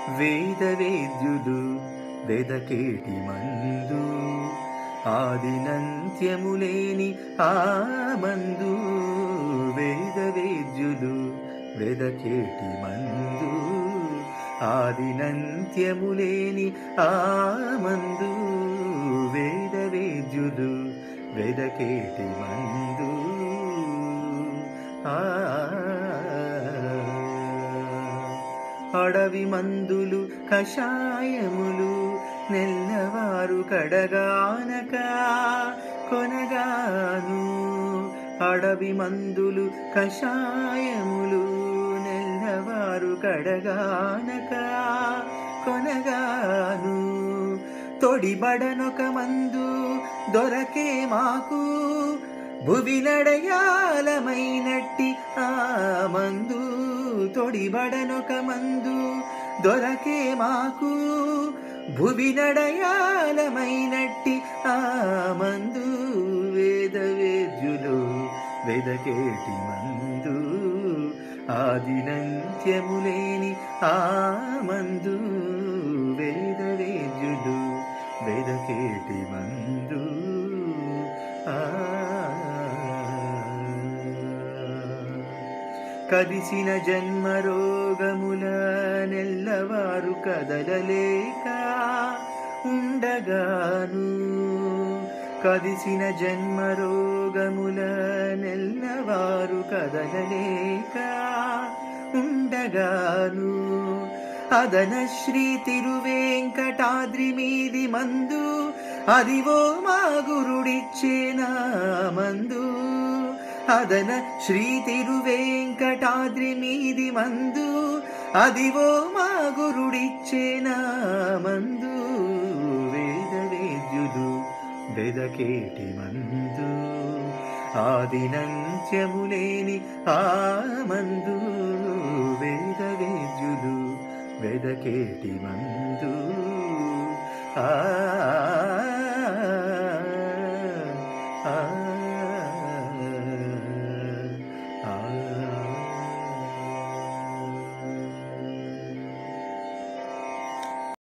వేద వేద్యులు వెదకేటి మందు ఆదినంత్యములేని ఆ మందు వేద వేద్యులు వెదకేటి మందు ఆదినంత్యములేని ఆ మందు వేద వేద్యులు వెదకేటి మందు ఆ అడవి మందులు కషాయములు నెల్లవారు కడగానక కొనగాను అడవి మందులు కషాయములు నెల్లవారు కడగానక కొనగాను తొడిబడనొక మందు దొరకే మాకు భువి నడయాలమైనట్టి ఆ మందు తొడిబడనొక మందు దొరకే మాకు భువి నడయాలమైనట్టి ఆ మందు వేద వేద్యులు వెదకేటి మందు ఆదినంత్యములేని ఆ మందు వేద వేద్యులు వెదకేటి మందు ఆ కదిసిన జన్మ రోగముల నెల్లవారు కదలలేక ఉండగాను కదిసిన జన్మ రోగముల నెల్లవారు కదలలేక ఉండగాను అదన శ్రీ తిరువేంకటాద్రి మీది మందు అదివో మా గురుడిచ్చేనా మందు అదన శ్రీ తిరువేంకటాద్రి మీది మందు అదివో మా గురుడిచ్చేనా మందు వేద వేద్యులు వెదకేటి మందు ఆదినంత్యములేని ఆ మందు వేద వేద్యులు వెదకేటి మందు ఆ